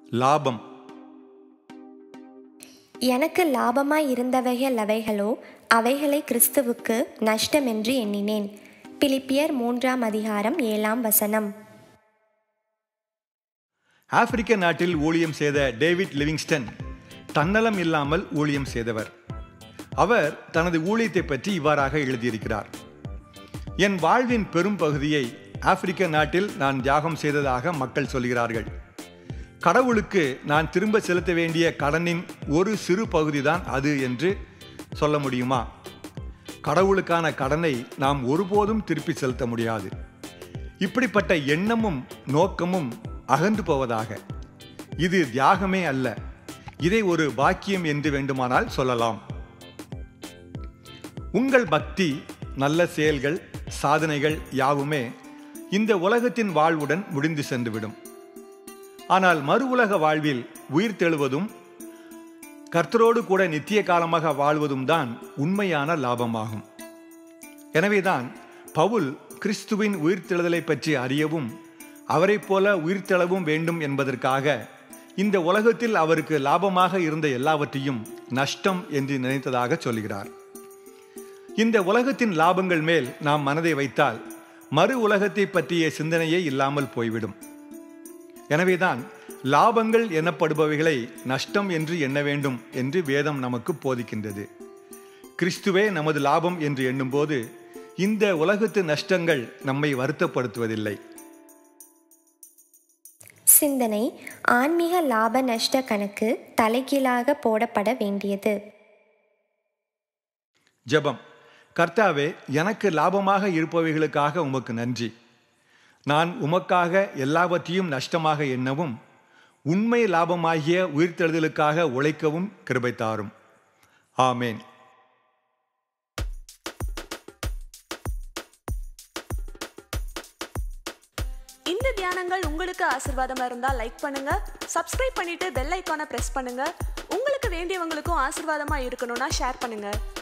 லாபம் எனக்கு லாபமாய் இருந்தவைகள் அவைகளோ அவைகளை கிறிஸ்துவுக்கு நஷ்டமென்று எண்ணினேன் பிலிப்பியர் மூன்றாம் அதிகாரம் ஏழாம் வசனம் ஆப்பிரிக்க நாட்டில் ஊழியம் செய்த டேவிட் லிவிங்ஸ்டன் தன்னலம் இல்லாமல் ஊழியம் செய்தவர் அவர் தனது ஊழியத்தை பற்றி இவ்வாறாக எழுதியிருக்கிறார் என் வாழ்வின் பெரும் பகுதியை ஆப்பிரிக்க நாட்டில் நான் தியாகம் செய்ததாக மக்கள் சொல்கிறார்கள் கடவுளுக்கு நான் திரும்ப செலுத்த வேண்டிய கடனின் ஒரு சிறு பகுதிதான் அது என்று சொல்ல முடியுமா கடவுளுக்கான கடனை நாம் ஒருபோதும் திருப்பி செலுத்த முடியாது இப்படிப்பட்ட எண்ணமும் நோக்கமும் அகன்று போவதாக இது தியாகமே அல்ல இதை ஒரு பாக்கியம் என்று வேண்டுமானால் சொல்லலாம் உங்கள் பக்தி நல்ல செயல்கள் சாதனைகள் யாவுமே இந்த உலகத்தின் வாழ்வுடன் முடிந்து சென்றுவிடும் ஆனால் மறு உலக வாழ்வில் உயிர் தெழுவதும் கர்த்தரோடு கூட நித்திய காலமாக வாழ்வதும் தான் உண்மையான லாபமாகும் எனவேதான் பவுல் கிறிஸ்துவின் உயிர்த்தெழுதலை பற்றி அறியவும் அவரைப் போல உயிர்த்தெழவும் வேண்டும் என்பதற்காக இந்த உலகத்தில் அவருக்கு லாபமாக இருந்த எல்லாவற்றையும் நஷ்டம் என்று நினைத்ததாக சொல்கிறார் இந்த உலகத்தின் லாபங்கள் மேல் நாம் மனதை வைத்தால் மறு உலகத்தை பற்றிய சிந்தனையே இல்லாமல் போய்விடும் எனவேதான் லாபங்கள் எனப்படுபவைகளை நஷ்டம் என்று எண்ண வேண்டும் என்று வேதம் நமக்கு போதிக்கின்றது கிறிஸ்துவே நமது லாபம் என்று எண்ணும்போது இந்த உலகத்து நஷ்டங்கள் நம்மை வருத்தப்படுத்துவதில்லை சிந்தனை ஆன்மீக லாப நஷ்ட கணக்கு தலைகீழாக போடப்பட வேண்டியது ஜெபம் கர்த்தாவே எனக்கு லாபமாக இருப்பவைகளுக்காக உமக்கு நன்றி நான் உமக்காக எல்லாவற்றையும் நஷ்டமாக எண்ணவும் உண்மை லாபமாகிய உயிர்த்தெழுதலுக்காக உழைக்கவும் கிருபை தாரும் ஆமேன் இந்த தியானங்கள் உங்களுக்கு ஆசீர்வாதமா இருந்தா லைக் பண்ணுங்க சப்ஸ்கிரைப் பண்ணிட்டு பெல் ஐகானை பிரஸ் பண்ணுங்க உங்களுக்கு வேண்டியவங்களுக்கும் ஆசீர்வாதமா இருக்கணும்னா ஷேர் பண்ணுங்க